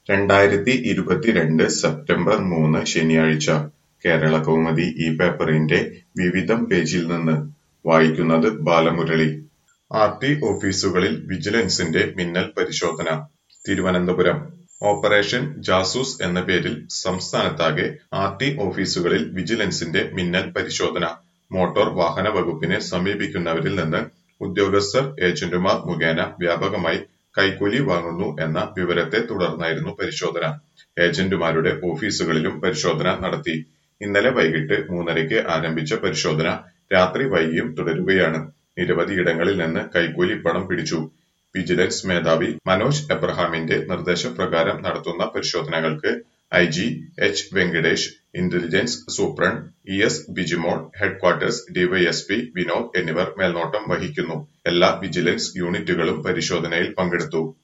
രണ്ടായിരത്തി ഇരുപത്തിരണ്ട് സെപ്റ്റംബർ മൂന്ന് ശനിയാഴ്ച കേരളകൗമുദി ഈ പേപ്പറിന്റെ വിവിധം പേജിൽ നിന്ന് വായിക്കുന്നത് ബാലമുരളി ആർ ടി ഓഫീസുകളിൽ വിജിലൻസിന്റെ മിന്നൽ പരിശോധന തിരുവനന്തപുരം ഓപ്പറേഷൻ ജാസൂസ് എന്ന പേരിൽ സംസ്ഥാനത്താകെ ആർ ടി ഓഫീസുകളിൽ വിജിലൻസിന്റെ മിന്നൽ പരിശോധന മോട്ടോർ വാഹന വകുപ്പിനെ സമീപിക്കുന്നവരിൽ നിന്ന് ഉദ്യോഗസ്ഥർ ഏജന്റുമാർ മുഖേന വ്യാപകമായി കൈക്കൂലി വാങ്ങുന്നു എന്ന വിവരത്തെ തുടർന്നായിരുന്നു പരിശോധന ഏജന്റുമാരുടെ ഓഫീസുകളിലും പരിശോധന നടത്തി ഇന്നലെ വൈകിട്ട് മൂന്നരയ്ക്ക് ആരംഭിച്ച പരിശോധന രാത്രി വൈകിയും തുടരുകയാണ് നിരവധിയിടങ്ങളിൽ നിന്ന് കൈക്കൂലി പണം പിടിച്ചു വിജിലൻസ് മേധാവി മനോജ് എബ്രഹാമിന്റെ നിർദ്ദേശപ്രകാരം നടത്തുന്ന പരിശോധനകൾക്ക് I G H Venkatesh intelligence superintendent E S Bijimol headquarters DYSP Vinod എന്നിവർ മേൽനോട്ടം വഹിക്കുന്നു എല്ലാ വിജിലൻസ് യൂണിറ്റുകളും പരിശോധനയിൽ പങ്കെടുത്തു